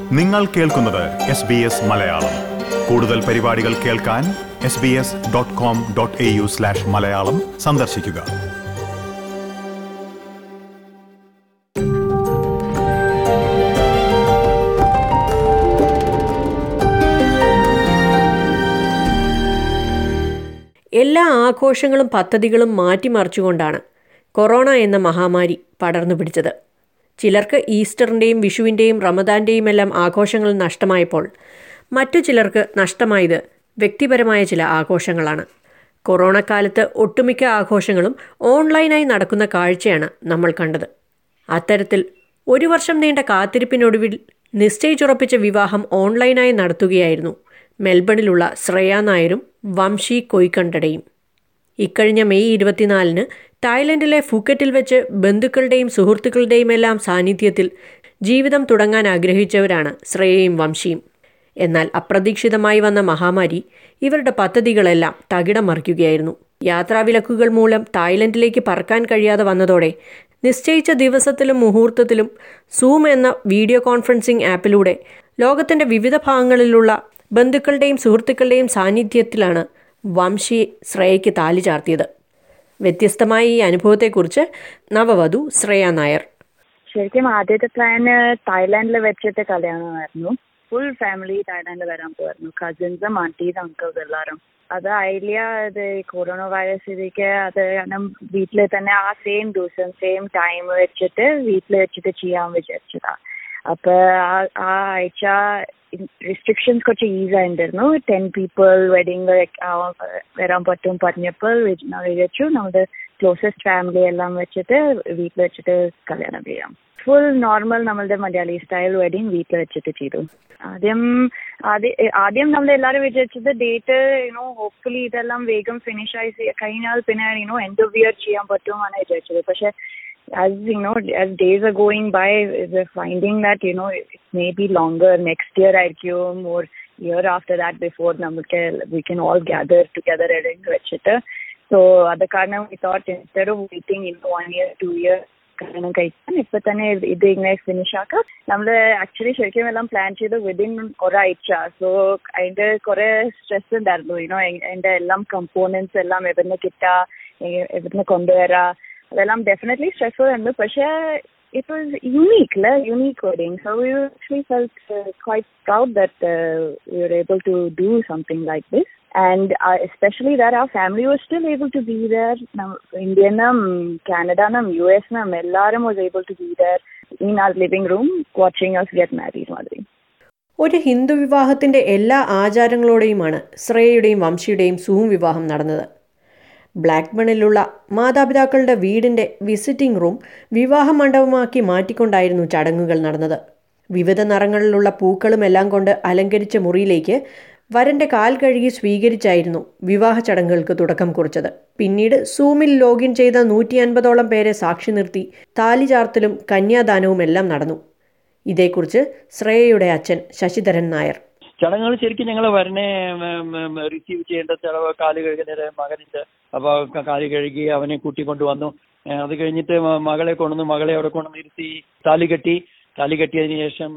നിങ്ങൾ കേൾക്കുന്നത് S B S Malayalam കൂടുതൽ പരിപാടികൾ കേൾക്കാൻ S B S dot com dot A U slash Malayalam സന്ദർശിക്കുക എല്ലാ ആഘോഷങ്ങളും പദ്ധതികളും മാറ്റിമറിച്ചുകൊണ്ടാണ് കൊറോണ എന്ന മഹാമാരി പടർന്നു പിടിച്ചത് ചിലർക്ക് ഈസ്റ്ററിൻ്റെയും വിഷുവിൻ്റെയും റമദാൻ്റെയും എല്ലാം ആഘോഷങ്ങൾ നഷ്ടമായപ്പോൾ മറ്റു ചിലർക്ക് നഷ്ടമായത് വ്യക്തിപരമായ ചില ആഘോഷങ്ങളാണ് കൊറോണ കാലത്ത് ഒട്ടുമിക്ക ആഘോഷങ്ങളും ഓൺലൈനായി നടക്കുന്ന കാഴ്ചയാണ് നമ്മൾ കണ്ടത് അത്തരത്തിൽ ഒരു വർഷം നീണ്ട കാത്തിരിപ്പിനൊടുവിൽ നിശ്ചയിച്ചുറപ്പിച്ച വിവാഹം ഓൺലൈനായി നടത്തുകയായിരുന്നു മെൽബണിലുള്ള ശ്രേയ നായരും വംശി കൊയ്ക്കണ്ടടയും ഇക്കഴിഞ്ഞ മെയ് ഇരുപത്തിനാലിന് തായ്ലൻഡിലെ ഫുക്കറ്റിൽ വെച്ച് ബന്ധുക്കളുടെയും സുഹൃത്തുക്കളുടെയും എല്ലാം സാന്നിധ്യത്തിൽ ജീവിതം തുടങ്ങാൻ ആഗ്രഹിച്ചവരാണ് ശ്രേയയും വംശിയും എന്നാൽ അപ്രതീക്ഷിതമായി വന്ന മഹാമാരി ഇവരുടെ പദ്ധതികളെല്ലാം തകിടം മറിക്കുകയായിരുന്നു യാത്രാവിലക്കുകൾ മൂലം തായ്ലൻഡിലേക്ക് പറക്കാൻ കഴിയാതെ വന്നതോടെ നിശ്ചയിച്ച ദിവസത്തിലും മുഹൂർത്തത്തിലും സൂം എന്ന വീഡിയോ കോൺഫറൻസിംഗ് ആപ്പിലൂടെ ലോകത്തിന്റെ വിവിധ ഭാഗങ്ങളിലുള്ള ബന്ധുക്കളുടെയും സുഹൃത്തുക്കളുടെയും സാന്നിധ്യത്തിലാണ് വംശി ശ്രേയയ്ക്ക് താലി ചാർത്തിയത് വ്യത്യസ്തമായ ഈ അനുഭവത്തെക്കുറിച്ച് നവവധു ശ്രേയ നായർ ശരിക്കും ആദ്യത്തെ പ്ലാന് തായ്ലാൻഡിൽ വെച്ചിട്ട് കല്യാണമായിരുന്നു ഫുൾ ഫാമിലി തായ്ലാൻഡിൽ വരാൻ പോയിരുന്നു കസിൻസും ആൻറ്റീസ് അങ്കിൾസ് എല്ലാവരും അത് ഐഡിയ ഇത് കൊറോണ വൈറസ് ഇതിക്ക് അത് കാരണം വീട്ടിൽ തന്നെ ആ സെയിം ദിവസം സെയിം ടൈം വെച്ചിട്ട് വീട്ടിൽ വെച്ചിട്ട് ചെയ്യാൻ വിചാരിച്ചതാ അപ്പൊ ആ ആ ആഴ്ച റിസ്ട്രിക്ഷൻസ് കുറച്ച് ഈസി ആയിട്ടുണ്ടായിരുന്നു ടെൻ പീപ്പിൾ വെഡിങ് വരാൻ പറ്റും പറഞ്ഞപ്പോൾ വിചാരിച്ചു നമ്മുടെ ക്ലോസസ്റ്റ് ഫാമിലി എല്ലാം വെച്ചിട്ട് വീട്ടിൽ വെച്ചിട്ട് കല്യാണം ചെയ്യാം ഫുൾ നോർമൽ നമ്മളുടെ മലയാളി സ്റ്റൈൽ വെഡിങ് വീട്ടിൽ വെച്ചിട്ട് ചെയ്തു ആദ്യം ആദ്യം ആദ്യം നമ്മൾ എല്ലാവരും വിചാരിച്ചത് ഡേറ്റ് യുനോ ഹോപ്പ്ഫുള്ളി ഇതെല്ലാം വേഗം ഫിനിഷ് ആയി കഴിഞ്ഞാൽ പിന്നെ യുനോ എൻഡ് ഓഫ് ഇയർ ചെയ്യാൻ പറ്റുമെന്നാണ് വിചാരിച്ചത് പക്ഷെ as you know, as days are going by, we're finding that you know it may be longer next year. ആയിരിക്കും or year after that before നമുക്ക് we can all gather together and വെച്ചിട്ട് so അത് കാരണം we thought instead of waiting in one year, two years കല്യാണം കഴിക്കാൻ ഇപ്പൊ തന്നെ ഇത് ഇങ്ങനെ ഫിനിഷ് ആക്കാം നമ്മള് ആക്ച്വലി ശരിക്കും എല്ലാം പ്ലാൻ ചെയ്ത് വിതിൻ ഒരാഴ്ച സോ അതിന്റെ കുറെ സ്ട്രെസ് ഉണ്ടായിരുന്നു യുനോ എന്റെ എല്ലാം കമ്പോണൻസ് എല്ലാം എവിടുന്ന് കിട്ടാ എവിടുന്ന് കൊണ്ടുവരാ അതെല്ലാം ഡെഫിനറ്റ്ലി സ്ട്രെസ്ഫുൾ ഉണ്ട് പക്ഷേ it was unique, la, unique wedding. So we actually felt uh, quite proud that uh, we were able to do something like this. And uh, especially that our family was still able to be there. Now, India, Canada, US, Ellarum was able to be there in our living room watching us get married. Madhuri. ഒരു ഹിന്ദു വിവാഹത്തിന്റെ എല്ലാ ആചാരങ്ങളോടെയുമാണ് ശ്രേയയുടെയും വംശിയുടെയും zoom വിവാഹം നടന്നത് ബ്ലാക്ക്ബണിലുള്ള മാതാപിതാക്കളുടെ വീടിന്റെ visiting room വിവാഹ മണ്ഡപമാക്കി മാറ്റിക്കൊണ്ടായിരുന്നു ചടങ്ങുകൾ നടന്നത് വിവിധ നിറങ്ങളിലുള്ള പൂക്കളും എല്ലാം കൊണ്ട് അലങ്കരിച്ച മുറിയിലേക്ക് വരന്റെ കാൽ കഴുകി സ്വീകരിച്ചായിരുന്നു വിവാഹ ചടങ്ങുകൾക്ക് തുടക്കം കുറിച്ചത് പിന്നീട് സൂമിൽ ലോഗിൻ ചെയ്ത നൂറ്റി അൻപതോളം പേരെ സാക്ഷി നിർത്തി താലി ചാർത്തലും കന്യാദാനവും എല്ലാം നടന്നു ഇതേക്കുറിച്ച് ശ്രേയയുടെ അച്ഛൻ ശശിധരൻ നായർ ചടങ്ങുകൾ ശരിക്കും ഞങ്ങൾ വരനെ റിസീവ് ചെയ്യേണ്ട ചിലവ് കാല് കഴുകുന്നത് മകനുണ്ട് അപ്പോൾ കാല് കഴുകി അവനെ കൂട്ടിക്കൊണ്ട് വന്നു അത് കഴിഞ്ഞിട്ട് മകളെ കൊണ്ടുവന്ന് മകളെ അവിടെ കൊണ്ടുവന്ന് ഇരുത്തി താലി കെട്ടി താലി കെട്ടിയതിന് ശേഷം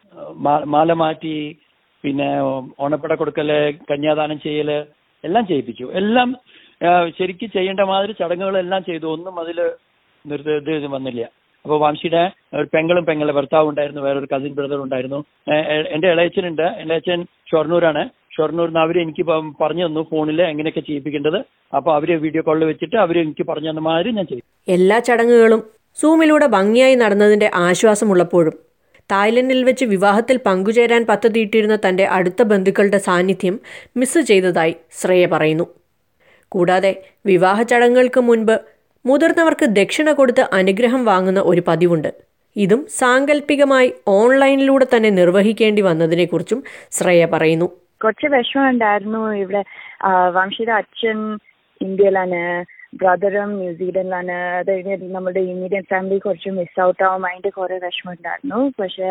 മാല മാറ്റി പിന്നെ ഓണപ്പട കൊടുക്കല് കന്യാദാനം ചെയ്യല് എല്ലാം ചെയ്യിപ്പിച്ചു എല്ലാം ശരിക്കും ചെയ്യേണ്ട മാതിരി ചടങ്ങുകളെല്ലാം ചെയ്തു ഒന്നും അതിൽ നിർത്ത ഇത് വന്നില്ല അപ്പോൾ വംശിയുടെ ഒരു പെങ്ങളും പെങ്ങളുടെ ഭർത്താവ് ഉണ്ടായിരുന്നു വേറൊരു കസിൻ ബ്രദർ ഉണ്ടായിരുന്നു എന്റെ ഇളയച്ചനുണ്ട് ഇളയച്ചൻ ഷൊർണൂരാണ് ഷൊർണൂരിൽ നിന്ന് അവർ എനിക്ക് പറഞ്ഞു തന്നു ഫോണിൽ എങ്ങനെയൊക്കെ ചെയ്യിപ്പിക്കേണ്ടത് അപ്പോൾ അവര് വീഡിയോ കോളിൽ വെച്ചിട്ട് അവർ എനിക്ക് പറഞ്ഞു തന്ന മാതിരി ഞാൻ ചെയ്തു എല്ലാ ചടങ്ങുകളും സൂമിലൂടെ ഭംഗിയായി നടന്നതിന്റെ ആശ്വാസമുള്ളപ്പോഴും തായ്ലൻഡിൽ വെച്ച് വിവാഹത്തിൽ പങ്കുചേരാൻ പദ്ധതിയിട്ടിരുന്ന തന്റെ അടുത്ത ബന്ധുക്കളുടെ സാന്നിധ്യം മിസ് ചെയ്തതായി ശ്രേയ പറയുന്നു കൂടാതെ വിവാഹ ചടങ്ങുകൾക്ക് മുൻപ് മുതിർന്നവർക്ക് ദക്ഷിണ കൊടുത്ത് അനുഗ്രഹം വാങ്ങുന്ന ഒരു പതിവുണ്ട് ഇതും സാങ്കല്പികമായി ഓൺലൈനിലൂടെ തന്നെ നിർവഹിക്കേണ്ടി വന്നതിനെക്കുറിച്ചും ശ്രേയ പറയുന്നു കുറച്ച് വിഷമം ഉണ്ടായിരുന്നു ഇവിടെ വംശിയുടെ അച്ഛൻ ഇന്ത്യയിലാണ് ബ്രദറും ന്യൂസിലൻഡിലാണ് അത് കഴിഞ്ഞ് നമ്മുടെ ഇമ്മീഡിയറ്റ് ഫാമിലി കുറച്ച് മിസ് ഔട്ട് ആവും അതിന്റെ കുറെ വിഷമം ഉണ്ടായിരുന്നു പക്ഷെ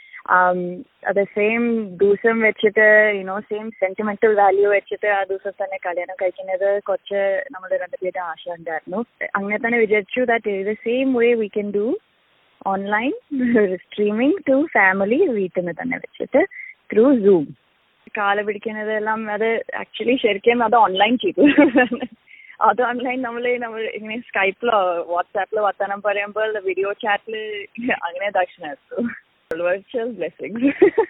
അത് സെയിം ദിവസം വെച്ചിട്ട് യുനോ സെയിം സെന്റിമെന്റൽ വാല്യൂ വെച്ചിട്ട് ആ ദിവസം തന്നെ കല്യാണം കഴിക്കുന്നത് കുറച്ച് നമ്മുടെ രണ്ടുപേരുടെ ആശ ഉണ്ടായിരുന്നു അങ്ങനെ തന്നെ വിചാരിച്ചു ദാറ്റ് ഇത് same way we can do online streaming to family വീട്ടിൽ നിന്ന് തന്നെ വെച്ചിട്ട് ത്രൂ സൂം കാല പിടിക്കുന്നതെല്ലാം അത് ആക്ച്വലി ശരിക്കും അത് ഓൺലൈൻ ചെയ്തു അത് ഓൺലൈൻ നമ്മൾ നമ്മൾ ഇങ്ങനെ സ്കൈപ്പിലോ വാട്സാപ്പിലോ വർത്തമാനം പറയുമ്പോൾ വീഡിയോ ചാറ്റിൽ അങ്ങനെ ദക്ഷിണ വെർച്വൽ ബ്ലെസ്സിങ്സ്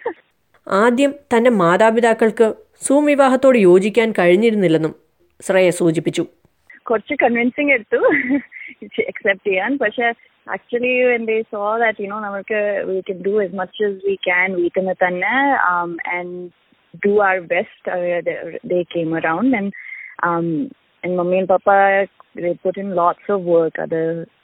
ആദ്യം തന്റെ മാതാപിതാക്കൾക്ക് സൂം വിവാഹത്തോട് യോജിക്കാൻ കഴിഞ്ഞിരുന്നില്ലെന്നും ശ്രേയ സൂചിപ്പിച്ചു കുറച്ച് കൺവിൻസിങ് എടുത്തു അക്സെപ്റ്റ് ചെയ്യാൻ പക്ഷെ ആക്ച്വലി എന്റെ സോ ദാറ്റ് യുനോ നമുക്ക് we can do as much as we can വീട്ടിൽ നിന്ന് തന്നെ and do our best they came around and and mummy and papa put in lots of work അത്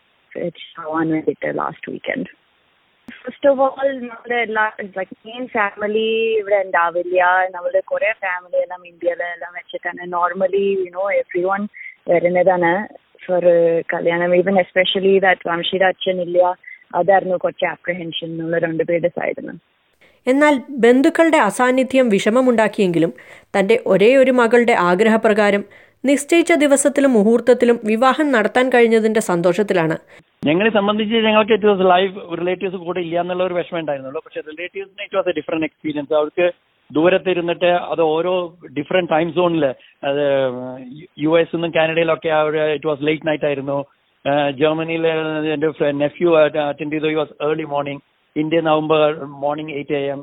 ആവാൻ വേണ്ടിയിട്ട് last weekend first of all നമ്മുടെ എല്ലാ like main family ഇവിടെ ഉണ്ടാവില്ല നമ്മുടെ കുറെ ഫാമിലി എല്ലാം ഇന്ത്യയിലെല്ലാം വെച്ചിട്ടാണ് നോർമലി യുനോ എവ്രി വൺ വരുന്നതാണ് ഫോർ കല്യാണം ഈവൻ എസ്പെഷ്യലി ദാറ്റ് വംശിയുടെ അച്ഛൻ ഇല്ല അതായിരുന്നു കുറച്ച് ആപ്രിഹെൻഷൻ എന്നുള്ള രണ്ടുപേരുടെ സൈഡിൽ നിന്ന് എന്നാൽ ബന്ധുക്കളുടെ അസാന്നിധ്യം വിഷമമുണ്ടാക്കിയെങ്കിലും തന്റെ ഒരേ ഒരു മകളുടെ ആഗ്രഹപ്രകാരം നിശ്ചയിച്ച ദിവസത്തിലും മുഹൂർത്തത്തിലും വിവാഹം നടത്താൻ കഴിഞ്ഞതിന്റെ സന്തോഷത്തിലാണ് ഞങ്ങളെ സംബന്ധിച്ച് ഞങ്ങൾക്ക് ഇറ്റ് വാസ് ലൈവ് റിലേറ്റീവ്സ് കൂടെ ഇല്ല എന്നുള്ള ഒരു വിഷമം ഉണ്ടായിരുന്നുള്ളൂ പക്ഷെ റിലേറ്റീവ്സിന് it was a different experience അവർക്ക് ദൂരത്തിരുന്നിട്ട് അത് ഓരോ ഡിഫറെന്റ് ടൈം സോണിൽ അത് യു എസ് നിന്നും കാനഡയിലൊക്കെ അവർ ഇറ്റ് വാസ് ലേറ്റ് നൈറ്റ് ആയിരുന്നു ജർമ്മനിയിൽ എൻ്റെ നെഫ്യൂ അറ്റൻഡ് ചെയ്തു വാസ് ഏർലി മോർണിംഗ് ഇന്ത്യയിൽ നിന്നാവുമ്പോൾ മോർണിംഗ് എയ്റ്റ് എ എം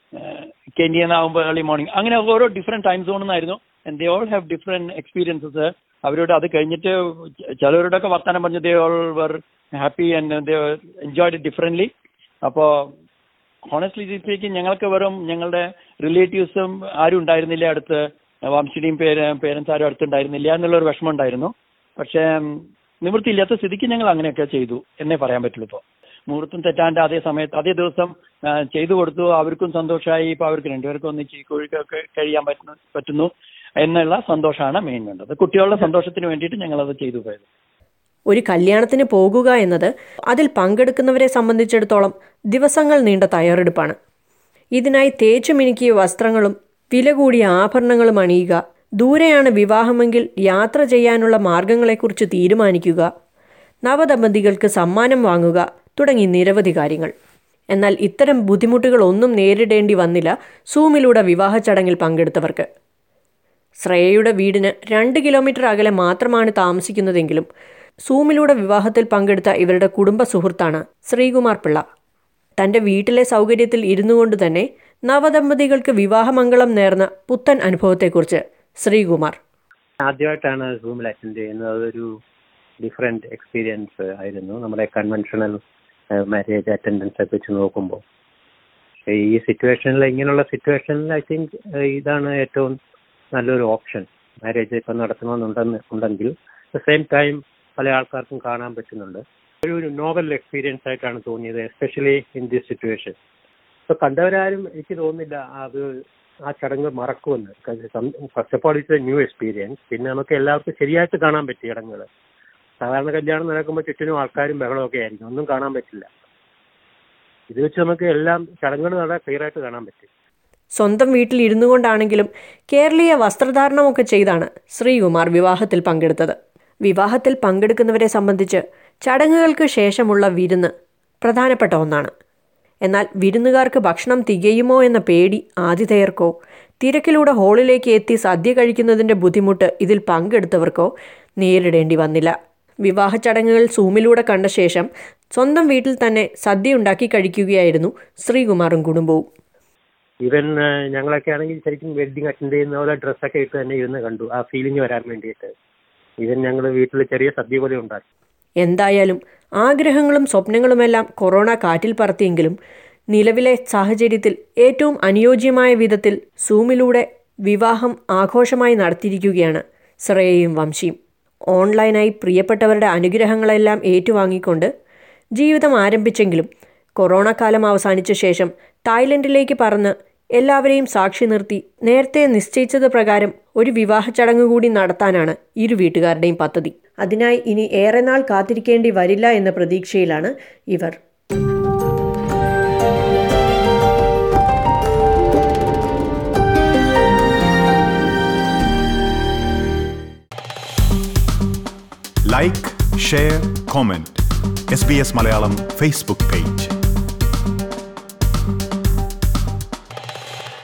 കെന്യയിൽ നിന്നാവുമ്പോൾ ഏർലി മോർണിംഗ് അങ്ങനെ ഓരോ ഡിഫറെന്റ് ടൈം സോണിൽ നിന്നായിരുന്നു and they all have different experiences അവരോട് അത് കഴിഞ്ഞിട്ട് ചിലവരോടൊക്കെ വർത്താനം പറഞ്ഞു they all were happy and they enjoyed it differently അപ്പോൾ ഹോണസ്റ്റ്ലി സ്പീക്കിംഗ് ഞങ്ങൾക്ക് വെറും ഞങ്ങളുടെ റിലേറ്റീവ്സും ആരും ഉണ്ടായിരുന്നില്ല അടുത്ത് വംശിയുടെയും പേര് പേരൻസ് ആരും അടുത്തുണ്ടായിരുന്നില്ല എന്നുള്ളൊരു വിഷമം ഉണ്ടായിരുന്നു പക്ഷേ നിവൃത്തിയില്ലാത്ത സ്ഥിതിക്ക് ഞങ്ങൾ അങ്ങനെയൊക്കെ ചെയ്തു എന്നേ പറയാൻ പറ്റുള്ളൂ ഇപ്പോൾ മുഹൂർത്തം തെറ്റാണ്ട് അതേ സമയത്ത് അതേ ദിവസം ചെയ്തു കൊടുത്തു അവർക്കും സന്തോഷമായി ഇപ്പൊ അവർക്ക് രണ്ടുപേർക്കും ഒന്നിച്ച് കോഴിക്കൊക്കെ കഴിയാൻ പറ്റുന്നു പറ്റുന്നു എന്നുള്ള സന്തോഷമാണ് മെയിൻ വേണ്ടത് കുട്ടികളുടെ സന്തോഷത്തിന് വേണ്ടിയിട്ട് ഞങ്ങൾ അത് ചെയ്തു പോയത് ഒരു കല്യാണത്തിന് പോകുക എന്നത് അതിൽ പങ്കെടുക്കുന്നവരെ സംബന്ധിച്ചിടത്തോളം ദിവസങ്ങൾ നീണ്ട തയ്യാറെടുപ്പാണ് ഇതിനായി തേച്ചു മിനുക്കിയ വസ്ത്രങ്ങളും വില കൂടിയ ആഭരണങ്ങളും അണിയുക ദൂരെയാണ് വിവാഹമെങ്കിൽ യാത്ര ചെയ്യാനുള്ള മാർഗങ്ങളെക്കുറിച്ച് തീരുമാനിക്കുക നവദമ്പതികൾക്ക് സമ്മാനം വാങ്ങുക തുടങ്ങി നിരവധി കാര്യങ്ങൾ എന്നാൽ ഇത്തരം ബുദ്ധിമുട്ടുകളൊന്നും നേരിടേണ്ടി വന്നില്ല സൂമിലൂടെ വിവാഹ ചടങ്ങിൽ പങ്കെടുത്തവർക്ക് ശ്രേയയുടെ വീടിന് രണ്ട് കിലോമീറ്റർ അകലെ മാത്രമാണ് താമസിക്കുന്നതെങ്കിലും സൂമിലൂടെ വിവാഹത്തിൽ പങ്കെടുത്ത ഇവരുടെ കുടുംബ സുഹൃത്താണ് ശ്രീകുമാർ പിള്ള തന്റെ വീട്ടിലെ സൗകര്യത്തിൽ ഇരുന്നു കൊണ്ട് തന്നെ നവദമ്പതികൾക്ക് വിവാഹമംഗളം നേർന്ന പുത്തൻ അനുഭവത്തെക്കുറിച്ച് ശ്രീകുമാർ ആദ്യമായിട്ടാണ് സൂമിൽ അറ്റൻഡ് ചെയ്യുന്നത് അതൊരു ഡിഫറെന്റ് എക്സ്പീരിയൻസ് ആയിരുന്നു നമ്മുടെ കൺവെൻഷണൽ മാരേജ് അറ്റൻഡൻസ് ഒക്കെ വെച്ച് നോക്കുമ്പോൾ ഈ സിറ്റുവേഷനിൽ ഇങ്ങനെയുള്ള സിറ്റുവേഷനിൽ ഐ തിങ്ക് ഇതാണ് ഏറ്റവും നല്ലൊരു ഓപ്ഷൻ മാരേജ് ഇപ്പം നടത്തണമെന്നുണ്ടെന്ന് ഉണ്ടെങ്കിൽ അറ്റ് ദ സെയിം ടൈം പല ആൾക്കാർക്കും കാണാൻ പറ്റുന്നുണ്ട് ഒരു നോവൽ എക്സ്പീരിയൻസ് ആയിട്ടാണ് തോന്നിയത് എസ്പെഷ്യലി ഇൻ ദിസ് സിറ്റുവേഷൻ ഇപ്പൊ കണ്ടവരാരും എനിക്ക് തോന്നുന്നില്ല അത് ആ ചടങ്ങ് മറക്കുമെന്ന് first of all it's a new experience പിന്നെ നമുക്ക് എല്ലാവർക്കും ശരിയായിട്ട് കാണാൻ പറ്റി ചടങ്ങുകൾ സാധാരണ കല്യാണം നടക്കുമ്പോൾ ചുറ്റിനും ആൾക്കാരും ബഹളമൊക്കെ ആയിരിക്കും ഒന്നും കാണാൻ പറ്റില്ല ഇത് വെച്ച് നമുക്ക് എല്ലാം ചടങ്ങുകൾ നട ക്ലിയർ ആയിട്ട് കാണാൻ പറ്റും സ്വന്തം വീട്ടിൽ ഇരുന്നു കൊണ്ടാണെങ്കിലും കേരളീയ വസ്ത്രധാരണമൊക്കെ ചെയ്താണ് ശ്രീകുമാർ വിവാഹത്തിൽ പങ്കെടുത്തത് വിവാഹത്തിൽ പങ്കെടുക്കുന്നവരെ സംബന്ധിച്ച് ചടങ്ങുകൾക്ക് ശേഷമുള്ള വിരുന്ന് പ്രധാനപ്പെട്ട ഒന്നാണ് എന്നാൽ വിരുന്നുകാർക്ക് ഭക്ഷണം തികയുമോ എന്ന പേടി ആതിഥേയർക്കോ തിരക്കിലൂടെ ഹാളിലേക്ക് എത്തി സദ്യ കഴിക്കുന്നതിൻ്റെ ബുദ്ധിമുട്ട് ഇതിൽ പങ്കെടുത്തവർക്കോ നേരിടേണ്ടി വന്നില്ല വിവാഹ ചടങ്ങുകൾ സൂമിലൂടെ കണ്ട ശേഷം സ്വന്തം വീട്ടിൽ തന്നെ സദ്യ ഉണ്ടാക്കി കഴിക്കുകയായിരുന്നു ശ്രീകുമാറും കുടുംബവും ഈവൻ ഞങ്ങളൊക്കെ ആണെങ്കിൽ ശരിക്കും വെഡിങ് അറ്റൻഡ് ചെയ്യുന്ന പോലെ ഡ്രസ്സൊക്കെ ഇട്ട് തന്നെ ഇരുന്ന് കണ്ടു ആ ഫീലിംഗ് വരാൻ വേണ്ടിയിട്ട് ഈവൻ ഞങ്ങൾ വീട്ടിൽ ചെറിയ സദ്യ പോലെ ഉണ്ടാക്കി എന്തായാലും ആഗ്രഹങ്ങളും സ്വപ്നങ്ങളുമെല്ലാം കൊറോണ കാറ്റിൽ പറത്തിയെങ്കിലും നിലവിലെ സാഹചര്യത്തിൽ ഏറ്റവും അനുയോജ്യമായ വിധത്തിൽ സൂമിലൂടെ വിവാഹം ആഘോഷമായി നടത്തിയിരിക്കുകയാണ് ശ്രേയയും വംശിയും ഓൺലൈനായി പ്രിയപ്പെട്ടവരുടെ അനുഗ്രഹങ്ങളെല്ലാം ഏറ്റുവാങ്ങിക്കൊണ്ട് ജീവിതം ആരംഭിച്ചെങ്കിലും കൊറോണ കാലം അവസാനിച്ച ശേഷം തായ്ലൻഡിലേക്ക് പറന്ന് എല്ലാവരെയും സാക്ഷി നിർത്തി നേരത്തെ നിശ്ചയിച്ചത് പ്രകാരം ഒരു വിവാഹ ചടങ്ങ് കൂടി നടത്താനാണ് ഇരു വീട്ടുകാരുടെയും പദ്ധതി അതിനായി ഇനി ഏറെ നാൾ കാത്തിരിക്കേണ്ടി വരില്ല എന്ന പ്രതീക്ഷയിലാണ് ഇവർ like share comment S B S Malayalam Facebook page